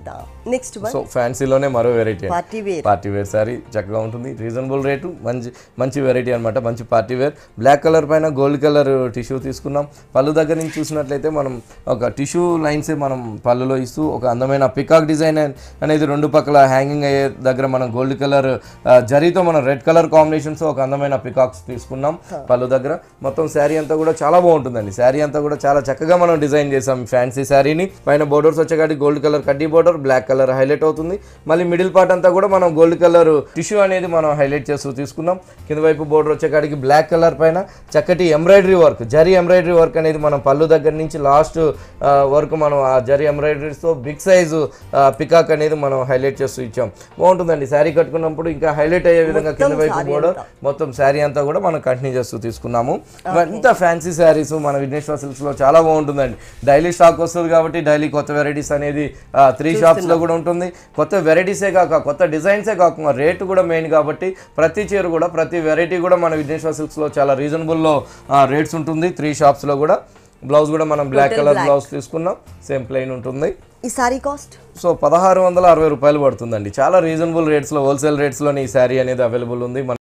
ఎంత next one so ఫ్యాన్సీలోనే మరో variety party wear party wear sari చక్కగా ఉంటుంది రీజనబుల్ రేటు మంచి మంచి వెరైటీ అనమాట మంచి పార్టీ వేర్ బ్లాక్ కలర్ పైన గోల్డ్ కలర్ టిష్యూ తీసుకున్నాం పళ్ళు దగ్గర నుంచి చూసినట్లయితే మనం ఒక టిష్యూ లైన్స్ మనం పళ్ళులో ఇస్తూ ఒక అందమైన పికాక్ డిజైన్ అనేది రెండు పక్కల హ్యాంగింగ్ అయ్యే దగ్గర మనం గోల్డ్ కలర్ జరీతో మనం రెడ్ కలర్ కాంబినేషన్స్ ఒక అందమైన పికాక్స్ తీసుకున్నాం పళ్ళు దగ్గర మొత్తం శారీ అంతా కూడా చాలా బాగుంటుందండి శారీ అంతా కూడా చాలా చక్కగా మనం డిజైన్ చేసాం ఫ్యాన్సీ శారీని పైన బోర్డర్స్ వచ్చేకాటి గోల్డ్ కలర్ కడ్డీ బోర్డర్ బ్లాక్ కలర్ హైలైట్ అవుతుంది మళ్ళీ మిడిల్ పార్ట్ అంతా కూడా మనం గోల్డ్ కలర్ టిష్యూ అనేది మనం హైలైట్ చేస్తూ తీసుకున్నాం కింద వైపు బోర్డర్ వచ్చేకాడికి బ్లాక్ కలర్ పైన చక్కటి embroidery work zari embroidery work అనేది మనం పళ్ళు దగ్గర నుంచి లాస్ట్ వరకు మనం ఆ జరీ ఎంబ్రాయిడరీస్తో బిగ్ సైజు పికాక్ అనేది మనం హైలైట్ చేస్తూ ఇచ్చాం బాగుంటుందండి శారీ కట్టుకున్నప్పుడు ఇంకా హైలైట్ అయ్యే విధంగా కింద వైపు బోర్డర్ మొత్తం శారీ అంతా కూడా మనం కంటిన్యూ చేస్తూ తీసుకున్నాము ఇంత ఫ్యాన్సీ శారీస్ మన విఘ్నేశ్వర సిల్క్స్ లో చాలా బాగుంటుందండి డైలీ స్టాక్ వస్తుంది కాబట్టి డైలీ కొత్త వెరైటీస్ అనేది త్రీ షాప్స్ లో కూడా ఉంటుంది కొత్త వెరైటీసే కాక కొత్త డిజైన్సే కాకుండా రేటు కూడా మెయిన్ కాబట్టి ప్రతి చీర కూడా ప్రతి వెరైటీ కూడా మన విఘ్నేశ్వర సిల్క్స్ లో చాలా రీజనబుల్ లో రేట్స్ ఉంటుంది త్రీ షాప్స్ లో కూడా బ్లౌజ్ కూడా మనం బ్లాక్ కలర్ బ్లౌజ్ తీసుకున్నాం సేమ్ ప్లెయిన్ ఉంటుంది ఈ సారీ కాస్ట్ సో పదహారు వందల అరవై రూపాయలు పడుతుందండి చాలా రీజనబుల్ రేట్స్లో హోల్సేల్ రేట్స్లోనే ఈ శారీ అనేది అవైలబుల్ ఉంది మన